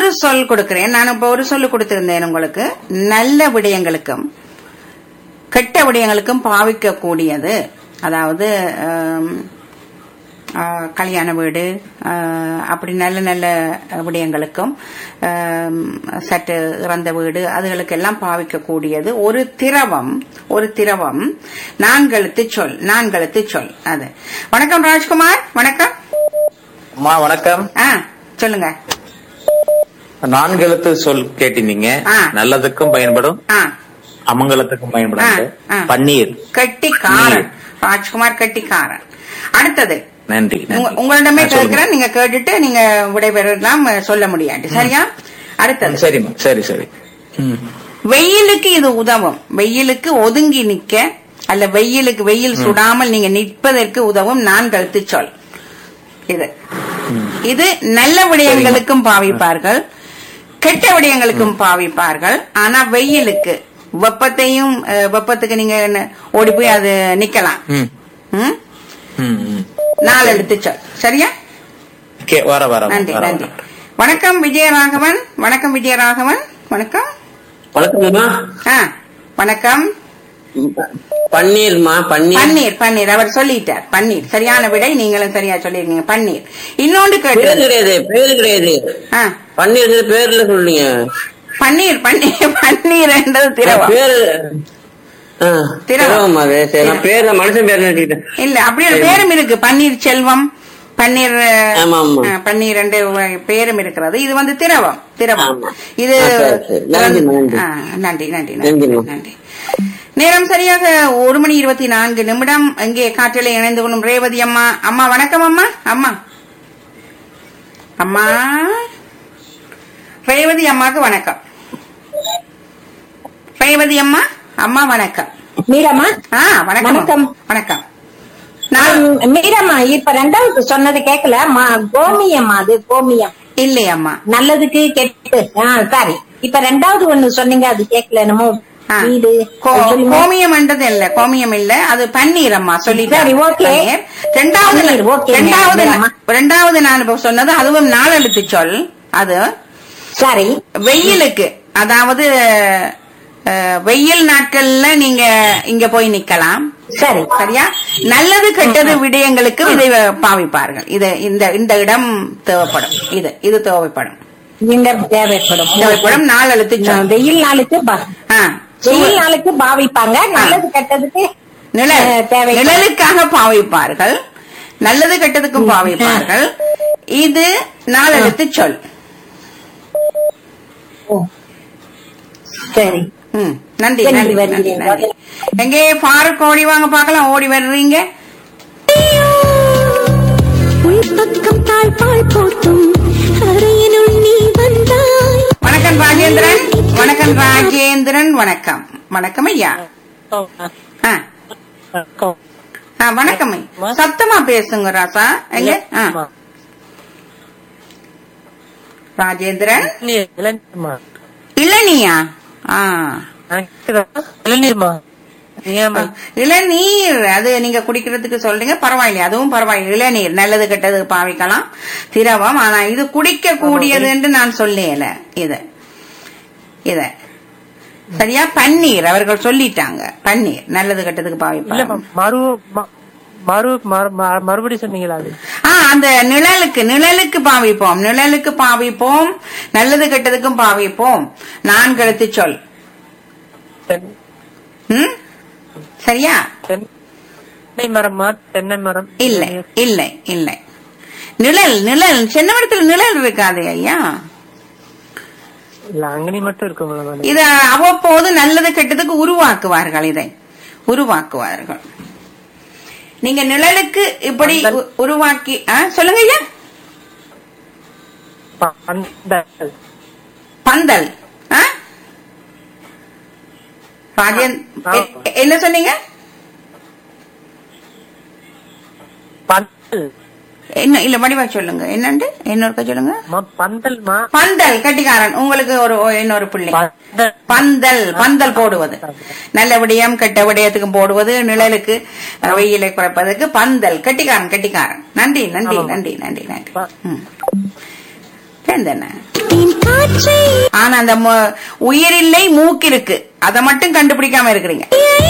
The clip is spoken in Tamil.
இன்னொரு சொல் கொடுக்கிறேன் நான் இப்ப ஒரு சொல்லு கொடுத்திருந்தேன் உங்களுக்கு நல்ல விடயங்களுக்கும் கெட்ட விடயங்களுக்கும் பாவிக்க கூடியது அதாவது ஆம், ஆ, கல்யாண வீடு ஆ, அப்படி நல்ல நல்ல விடயங்களுக்கும் ஆம், சற்று இறந்த வீடு அதுகளுக்கெல்லாம் பாவிக்க கூடியது ஒரு திரவம் ஒரு திரவம் நான்கெழுத்து சொல் நான்கெழுத்து சொல் அது வணக்கம் ராஜ்குமார் வணக்கம் அம்மா வணக்கம் ஆ சொல்லுங்க நான்கு எழுத்து சொல் கேட்டிருந்தீங்க ஆ. நல்லதுக்கும் பயன்படும் ஆ அமங்கலத்துக்கும் பயன்படும் ஆ, ஆ. பன்னீர் கட்டிக்காரன் ராஜ்குமார் கட்டிக்காரன் அடுத்தது நன்றி உங்க- நன்றி உங்களிடமே ஆ, சொல்லுங்க. கேட்கிறேன் நீங்க கேட்டுட்டு நீங்க விடைபெறலாம் சொல்ல முடியாது சரியா அடுத்தது சரிம்மா சரி சரி ம். வெயிலுக்கு இது உதவும் வெயிலுக்கு ஒதுங்கி நிக்க அல்ல வெயிலுக்கு வெயில் சுடாமல் நீங்க நிற்பதற்கு உதவும் நான் கழுத்து சொல் இது இது நல்ல விடயங்களுக்கும் பாவிப்பார்கள் கெட்ட விடயங்களுக்கும் பாவிப்பார்கள் ஆனா வெயிலுக்கு வெப்பத்தையும் அஹ், வெப்பத்துக்கு நீங்க என்ன, ஓடி போய் அது நிக்கலாம் ம். ம்? ம், ம். நாலு எழுத்து சொல் சரியா கே- வர வர நன்றி வர, நன்றி வர. வணக்கம் விஜயராகவன் வணக்கம் விஜயராகவன் வணக்கம் வணக்கம்மா ஆ வணக்கம் பன்னீர்மா பன்னீர் பன்னீர் பன்னீர் அவர் சொல்லிட்டார் பன்னீர் சரியான விடை நீங்களும் சரியா சொல்லிருக்கீங்க பன்னீர் இன்னொன்று பேர் கேட்டு கிடையாது பேர் கிடையாது ஆ, பன்னீர் பேர்ல சொல்றீங்க பன்னீர் பன்னீர் பன்னீர் என்றது திரவம் பேரு ஆ, திரவம். திரவம் அது சரி நான் பேர்ல மனுஷன் பேர் நினைச்சுக்கிட்டேன் இல்ல அப்படி ஒரு பேரும் இருக்கு பன்னீர் செல்வம் பன்னீர் ஆமா, ஆமா. ஆ, பன்னீர் ரெண்டு வ- பேரும் இருக்கிறது இது வந்து திரவம் திரவம் ஆமா. இது ஆ, சரி, சரி. நன்றி, நன்றி. ஆ, நன்றி நன்றி நன்றி நன்றிம்மா. நன்றி நேரம் சரியாக ஒரு மணி இருபத்தி நான்கு நிமிடம் இங்கே காற்றிலே இணைந்து கொள்ளும் ரேவதி அம்மா அம்மா வணக்கம் அம்மா அம்மா அம்மா ரேவதி அம்மாக்கு வணக்கம் ரேவதி அம்மா அம்மா வணக்கம் மீரம்மா ஆ வணக்கம் வணக்கம். வணக்கம் நான் நான் மீரம்மா இப்ப ரெண்டாவது சொன்னது கேட்கல மா- கோமியம் அது கோமியம் இல்லையம்மா நல்லதுக்கு கெட்டு ஆ சாரி இப்ப ரெண்டாவது ஒண்ணு சொன்னீங்க அது கேட்கல என்னமோ ஆ. வீடு கோ- அது சொல்லுங்க. கோமியம் என்றது இல்ல கோமியம் இல்ல அது பன்னீர் அம்மா சொல்லிட்டேன் சரி, okay. பன்னீர். ரெண்டாவது பன்னீர், okay, ரெண்டாவது மேடம். ரெண்டாவது நான் இப்ப சொன்னது அதுவும் நாலெழுத்து சொல் அது சரி வெயிலுக்கு அதாவது அஹ், வெயில் நாட்கள்ல நீங்க இங்க போய் நிக்கலாம் சரி சரியா நல்லது கெட்டது விடயங்களுக்கு இதை பாவிப்பார்கள் இது இந்த இந்த இடம் தேவைப்படும் இது இது தேவைப்படும் இங்க தேவைப்படும் தேவைப்படும் நாலெழுத்து சொல் வெயில் நாளுக்கு பா- ஆ. வெயில் நாளுக்கு பாவிப்பாங்க நல்லது கெட்டதுக்கு நிழல் அஹ், தேவைப்படும். நிழலுக்காக பாவிப்பார்கள் நல்லது கெட்டதுக்கும் பாவிப்பார்கள் இது நாலெழுத்து சொல் ஓ. சரி ம், நன்றி நன்றி, நன்றி நன்றி. நன்றி நன்றி எங்கே ஃபாரூக் ஓடி வாங்க பார்க்கலாம் ஓடி வர்றீங்க உள்பக்கம் தாழ்பால் போட்டும் அறையினுள் நீ வந்தாய் வணக்கம் ராஜேந்திரன் வணக்கம் ராஜேந்திரன் வணக்கம் வணக்கம் ஐயா ஆ. ஆ, வணக்கம் ஐயா. சத்தமா பேசுங்க ராசா எங்க ஆ. ராஜேந்திரன் இளநீர்மா இளநியா ஆ இளநீர்மா ஏமா இளநீர் அது நீங்க குடிக்கிறதுக்கு சொல்றீங்க பரவாயில்லை அதுவும் பரவாயில்லை இளநீர் நல்லது கெட்டது பாவிக்கலாம் திரவம் ஆனா இது குடிக்க கூடியது என்று நான் சொல்லல இத இத சரியா பன்னீர் அவர்கள் சொல்லிட்டாங்க பன்னீர் நல்லது கெட்டதுக்கு இல்ல பாவிப்பாங்க மறு ம- மறு மறு- ம- மறுபடியும் சொன்னீங்களா அது ஆ அந்த நிழலுக்கு நிழலுக்கு பாவிப்போம் நிழலுக்கு பாவிப்போம் நல்லது கெட்டதுக்கும் பாவிப்போம் நான்கு எழுத்து சொல் தென்- ம் சரியா தென்னை மரமா தென்னை மரம் இல்லை இல்லை இல்லை நிழல் நிழல் சின்ன இடத்துல நிழல் இருக்காது ஐயா இல்ல அங்கனி மட்டும் இருக்கு மேடம் இத அவ்வப்போது நல்லது கெட்டதுக்கு உருவாக்குவார்கள் இதை உருவாக்குவார்கள் நீங்க நிழலுக்கு இப்படி உ- உருவாக்கி ஆ, சொல்லுங்க ஐயா பந்தல் பந்தல் ஆ? ராஜேந் எ- என்ன சொன்னீங்க பந்தல் என்ன இல்ல வடிவா சொல்லுங்க என்னண்டு இன்னொருக்க சொல்லுங்க மா, பந்தல்மா பந்தல் கட்டிக்காரன் உங்களுக்கு ஒரு ஒரு- இன்னொரு புள்ளி பந்தல் பந்தல் பந்தல் போடுவது நல்ல விடயம் கெட்ட விடயத்துக்கும் போடுவது நிழலுக்கு அஹ், வெயிலை குறைப்பதற்கு பந்தல் கட்டிக்காரன் கட்டிக்காரன் நன்றி நன்றி நன்றி நன்றி நன்றி ம். இந்த என்ன என் காற்றை ஆனா அந்த மு- உயிரில்லை மூக்கு இருக்கு அதை மட்டும் கண்டுபிடிக்காம இருக்கிறீங்க